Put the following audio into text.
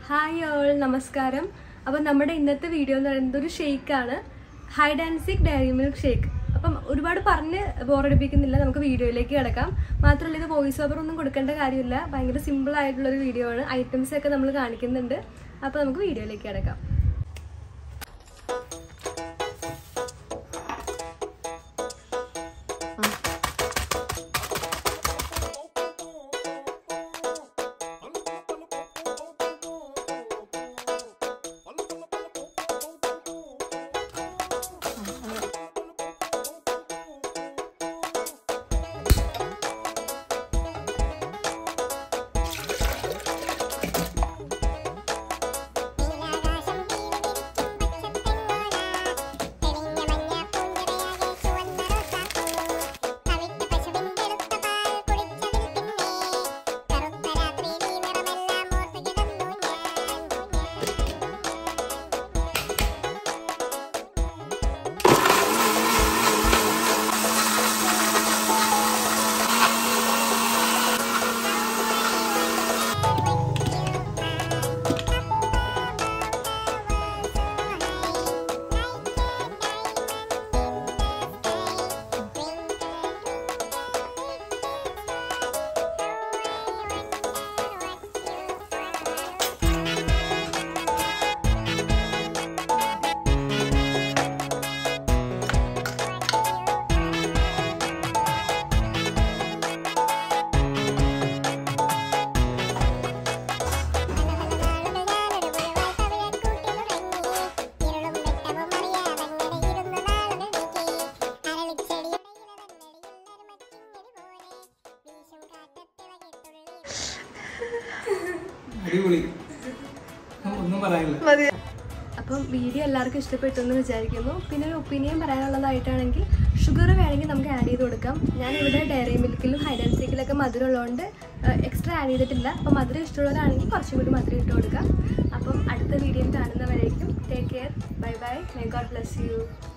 hi all നമസ്കാരം അപ്പം നമ്മുടെ ഇന്നത്തെ വീഡിയോ എന്ന് പറയുന്നത് ഒരു ഷേക്കാണ് hide and seek Dairy Milk shake അപ്പം ഒരുപാട് പറഞ്ഞ് ബോറടിപ്പിക്കുന്നില്ല നമുക്ക് വീഡിയോയിലേക്ക് കിടക്കാം മാത്രമല്ല ഇത് വോയിസ് ഓവർ ഒന്നും കൊടുക്കേണ്ട കാര്യമില്ല ഭയങ്കര സിമ്പിൾ ആയിട്ടുള്ള ഒരു വീഡിയോ ആണ് ഐറ്റംസ് ഒക്കെ നമ്മൾ കാണിക്കുന്നുണ്ട് അപ്പോൾ നമുക്ക് വീഡിയോയിലേക്ക് കിടക്കാം നീലാകാശം വീണുതിരിക്കും പച്ചത്തെങ്ങോല തെളിഞ്ഞ മഞ്ഞ പൂഞ്ചിറയാകെ ചുവന്ന റോസാപ്പൂ തവിട്ട് പശുവിന്റെ അടുത്ത പാൽ കുടിച്ചതിൽ പിന്നെ കറുത്ത രാത്രി നീ നിറമെല്ലാം ഓർത്ത് കിടന്നു അടിപൊളി ഒന്നും പറയാനില്ല അപ്പം വീഡിയോ എല്ലാവർക്കും ഇഷ്ടപ്പെട്ടു എന്ന് വിചാരിക്കുന്നു പിന്നെ ഒരു ഒപ്പീനിയൻ പറയാനുള്ളതായിട്ടാണെങ്കിൽ ഷുഗർ വേണമെങ്കിൽ നമുക്ക് ആഡ് ചെയ്ത് കൊടുക്കാം ഞാൻ ഇവിടെ ഡയറി മിൽക്കിലും ഹൈഡൻസിക്കിലൊക്കെ മധുരം ഉള്ളതുകൊണ്ട് എക്സ്ട്രാ ആഡ് ചെയ്തിട്ടില്ല അപ്പം മധുരം ഇഷ്ടമുള്ളവരാണെങ്കിൽ കുറച്ചും കൂടി മധുരം ഇട്ട് കൊടുക്കാം അപ്പം അടുത്ത വീഡിയോയിൽ കാണുന്നവരേക്കും take care bye bye may God bless U